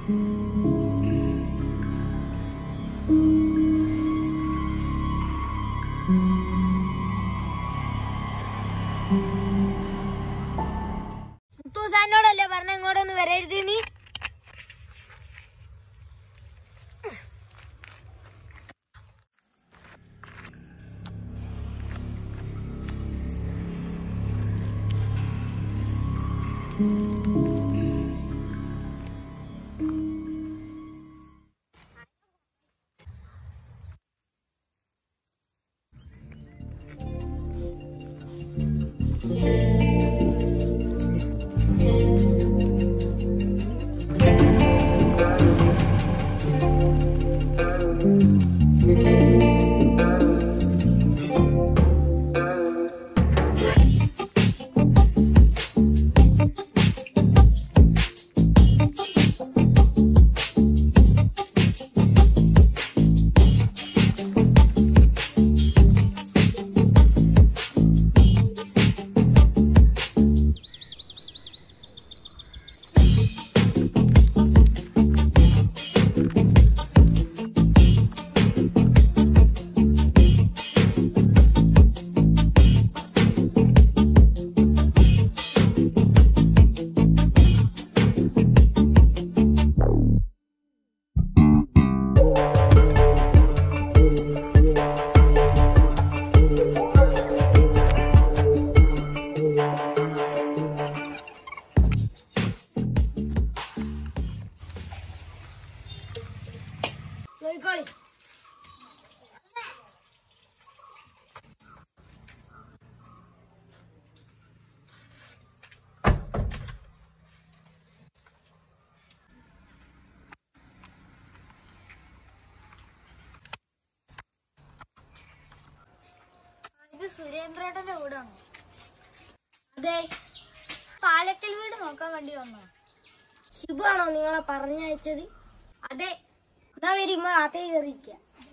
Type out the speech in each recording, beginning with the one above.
മുത്തൂസാനോടല്ലേ പറഞ്ഞ ഇങ്ങോട്ടൊന്ന് വരരുത് നീ നോയിക്കോളി ഇത് സുരേന്ദ്രേട്ടന്റെ വീടാണോ അതെ പാലക്കൽ വീട് നോക്കാൻ വേണ്ടി വന്നോ ഷിബു ആണോ നിങ്ങളെ പറഞ്ഞയച്ചത് അതെ എന്നാ വരുമ്പോ അതേ കയറിയിരിക്ക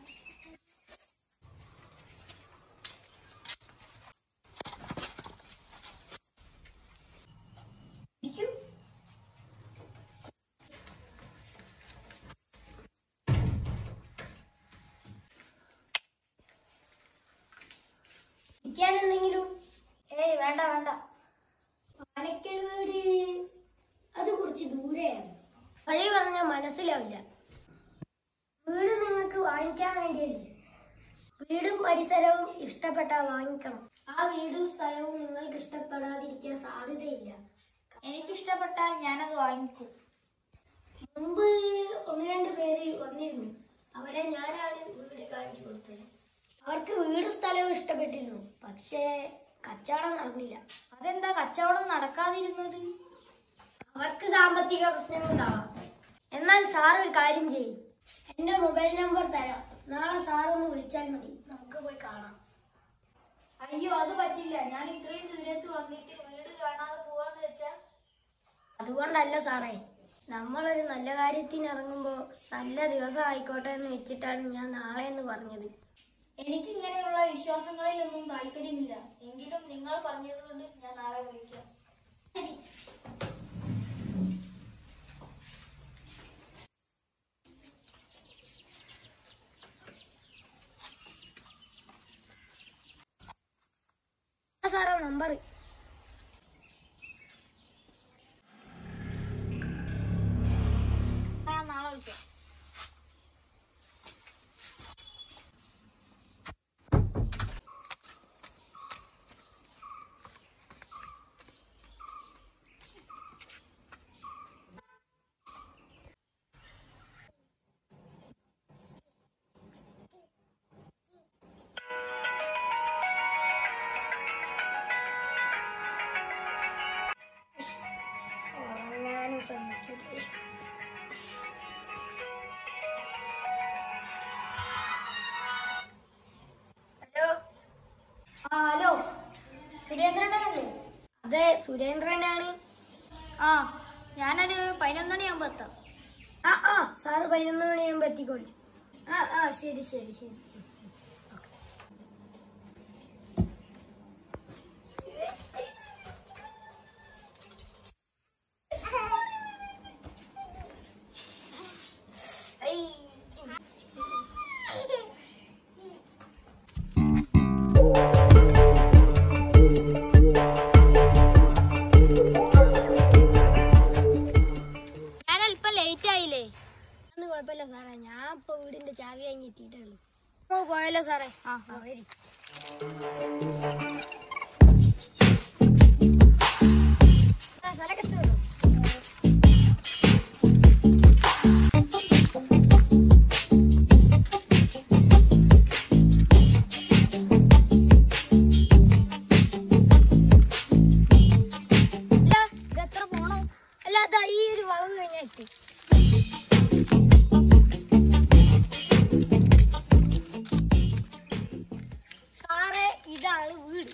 ഇരിക്കാൻ എന്തെങ്കിലും ഏയ് വേണ്ട വേണ്ട പാലക്കൽ വീട് അത് കുറച്ച് ദൂരെയാണ് വഴി പറഞ്ഞാൽ മനസ്സിലാവില്ല വീട് നിങ്ങൾക്ക് വാങ്ങിക്കാൻ വേണ്ടിയല്ലേ വീടും പരിസരവും ഇഷ്ടപ്പെട്ടാൽ വാങ്ങിക്കണം ആ വീടും സ്ഥലവും നിങ്ങൾക്ക് ഇഷ്ടപ്പെടാതിരിക്കാൻ സാധ്യതയില്ല എനിക്ക് ഇഷ്ടപ്പെട്ടാൽ ഞാനത് വാങ്ങിക്കും മുമ്പ് ഒന്ന് രണ്ട് പേര് വന്നിരുന്നു അവരെ ഞാനാണ് വീട് കാണിച്ചു കൊടുത്തത് അവർക്ക് വീട് സ്ഥലവും ഇഷ്ടപ്പെട്ടിരുന്നു പക്ഷേ കച്ചവടം നടന്നില്ല അതെന്താ കച്ചവടം നടക്കാതിരുന്നത് അവർക്ക് സാമ്പത്തിക പ്രശ്നങ്ങളുണ്ടാവാം എന്നാൽ സാർ ഒരു കാര്യം ചെയ്യും എന്റെ മൊബൈൽ നമ്പർ തരാം നാളെ സാർ ഒന്ന് വിളിച്ചാൽ മതി നമുക്ക് പോയി കാണാം അയ്യോ അത് പറ്റില്ല ഞാൻ ഇത്രയും ദൂരത്ത് വന്നിട്ട് വീട് കാണാതെ പോവാന്ന് വെച്ചാ അതുകൊണ്ടല്ല സാറേ നമ്മളൊരു നല്ല കാര്യത്തിന് ഇറങ്ങുമ്പോൾ നല്ല ദിവസം ആയിക്കോട്ടെ എന്ന് വെച്ചിട്ടാണ് ഞാൻ നാളെ എന്ന് പറഞ്ഞത് എനിക്ക് ഇങ്ങനെയുള്ള വിശ്വാസങ്ങളിലൊന്നും താല്പര്യമില്ല എങ്കിലും നിങ്ങൾ പറഞ്ഞതുകൊണ്ട് ഞാൻ നാളെ വിളിക്കാം ശരി ആ സാറേ നമ്പർ ഞാൻ നാളെ വിളിക്കാം ഉറങ്ങാനും ശ്രമിക്കില്ല ഹലോ ആ ഹലോ സുരേന്ദ്രനല്ലേ അതെ സുരേന്ദ്രനാണ് ആ ഞാനൊരു പതിനൊന്നണിയാകുമ്പോ എത്താം ആ ആ സാറ് പതിനൊന്ന് മണിയാകുമ്പോൾ എത്തിക്കോളി ആ ആ ശരി ശരി ശരി നമുക്ക് പോയല്ലോ സാറേ ആ വരി ആ, സ്ഥലമൊക്കെ ഇഷ്ടപ്പെട്ടോ? അല്ല, ഇതെത്ര പോണം? അല്ല, ദാ ഈ ഒരു വളവ് കഴിഞ്ഞാ എത്തി സാറേ ഇതാണ് വീട്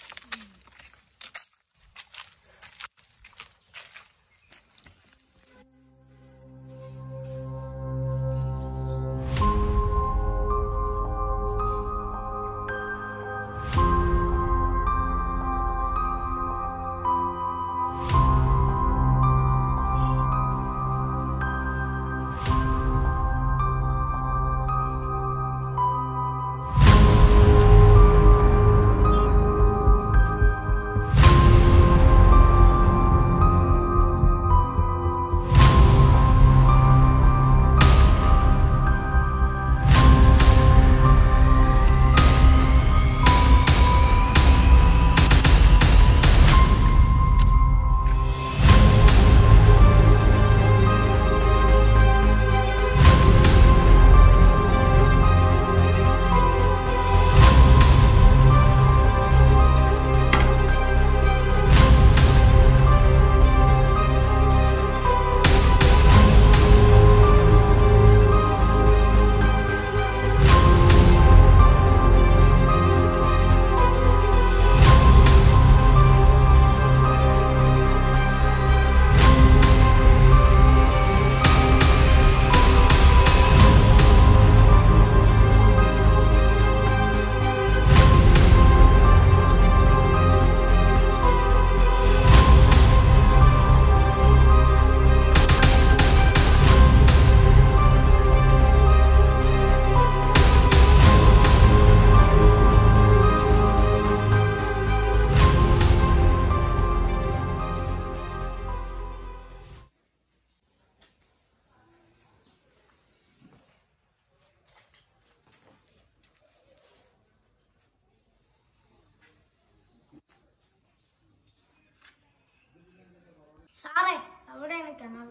സാറേ അവിടെയാണ് കിണർ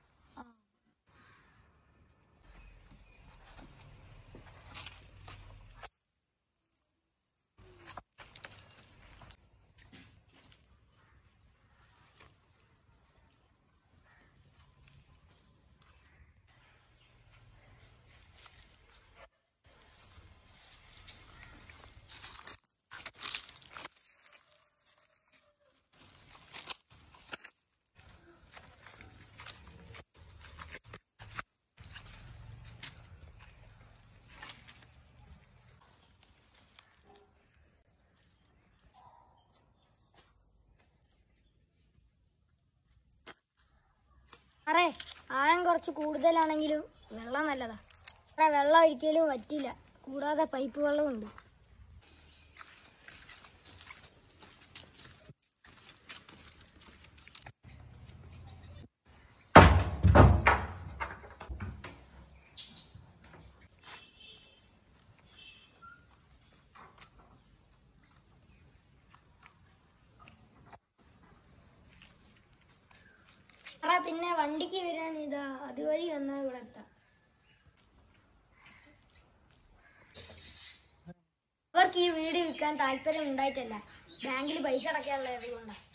സാറേ ആഴം കുറച്ച് കൂടുതലാണെങ്കിലും വെള്ളം നല്ലതാ സാറേ വെള്ളം ഒരിക്കലും വറ്റില്ല കൂടാതെ പൈപ്പ് വെള്ളമുണ്ട് സാറേ പിന്നെ വണ്ടിക്ക് വരാൻ ഇതാ അതുവഴി വന്നാൽ ഇവിടെ എത്താം അവർക്ക് ഈ വീട് വിൽക്കാൻ താല്പര്യം ഉണ്ടായിട്ടല്ല ബാങ്കിൽ പൈസ അടയ്ക്കാനുള്ളത് കൊണ്ടാണ്